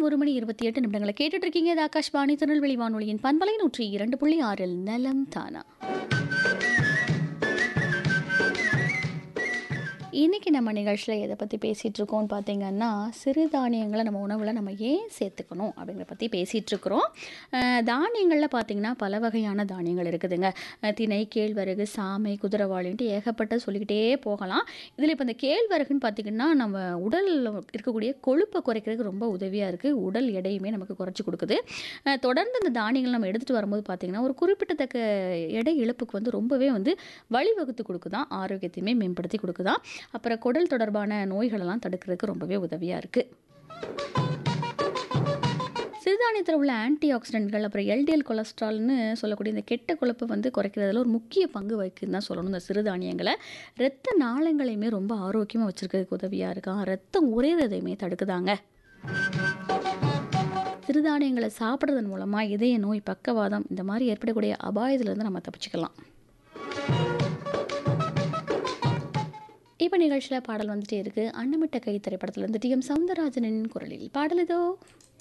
நேரம் ஒரு மணி இருபத்தி எட்டு நிமிடங்களை கேட்டுட்டு இருக்கீங்க இது ஆகாஷ்வாணி திருநெல்வேலி வானொலியின் பண்பலை நூற்றி இரண்டு புள்ளி ஆறில் நலம் தானா இன்றைக்கி நம்ம நிகழ்ச்சியில் எதை பற்றி பேசிகிட்டு இருக்கோம்னு பார்த்தீங்கன்னா சிறுதானியங்களை நம்ம உணவில் நம்ம ஏன் சேர்த்துக்கணும் அப்படிங்கிறத பற்றி பேசிகிட்டு இருக்கிறோம் அஹ் தானியங்களில் பார்த்தீங்கன்னா பல வகையான தானியங்கள் இருக்குதுங்க அஹ் திணை கேழ்வரகு சாமை குதிரவாளின்ட்டு ஏகப்பட்ட சொல்லிக்கிட்டே போகலாம் இதில் இப்போ இந்த கேழ்வரகுன்னு பார்த்திங்கன்னா நம்ம உடலில் இருக்கக்கூடிய கொழுப்பை குறைக்கிறதுக்கு ரொம்ப உதவியாக இருக்குது உடல் எடையுமே நமக்கு குறைச்சி கொடுக்குது அஹ் தொடர்ந்து இந்த தானியங்கள் நம்ம எடுத்துகிட்டு வரும்போது பார்த்திங்கன்னா ஒரு குறிப்பிட்டத்தக்க எடை இழப்புக்கு வந்து ரொம்பவே வந்து வழிவகுத்து கொடுக்குதான் ஆரோக்கியத்தையுமே மேம்படுத்தி கொடுக்குதான் அப்புறம் குடல் தொடர்பான நோய்களெல்லாம் தடுக்கிறதுக்கு ரொம்பவே உதவியாக இருக்குது சிறுதானியத்தில் உள்ள ஆன்டி ஆக்சிடென்ட்கள் அப்புறம் எல்டிஎல் கொலஸ்ட்ரால்னு சொல்லக்கூடிய இந்த கெட்ட கொழுப்பை வந்து குறைக்கிறதுல ஒரு முக்கிய பங்கு வகிக்குதுன்னு தான் சொல்லணும் இந்த சிறுதானியங்களை இரத்த நாளங்களையுமே ரொம்ப ஆரோக்கியமாக வச்சுருக்கிறதுக்கு உதவியாக இருக்கான் ரத்தம் உறையிறதையுமே தடுக்குதாங்க சிறுதானியங்களை சாப்பிட்றதன் மூலமாக இதய நோய் பக்கவாதம் இந்த மாதிரி ஏற்படக்கூடிய அபாயத்திலேருந்து நம்ம தப்பிச்சுக்கலாம் இப்போ நிகழ்ச்சியில் பாடல் வந்துட்டே இருக்கு அன்னமிட்ட கை திரைப்படத்துல இருந்து டி எம் சவுந்தரராஜனின் குரலில் பாடல் இதோ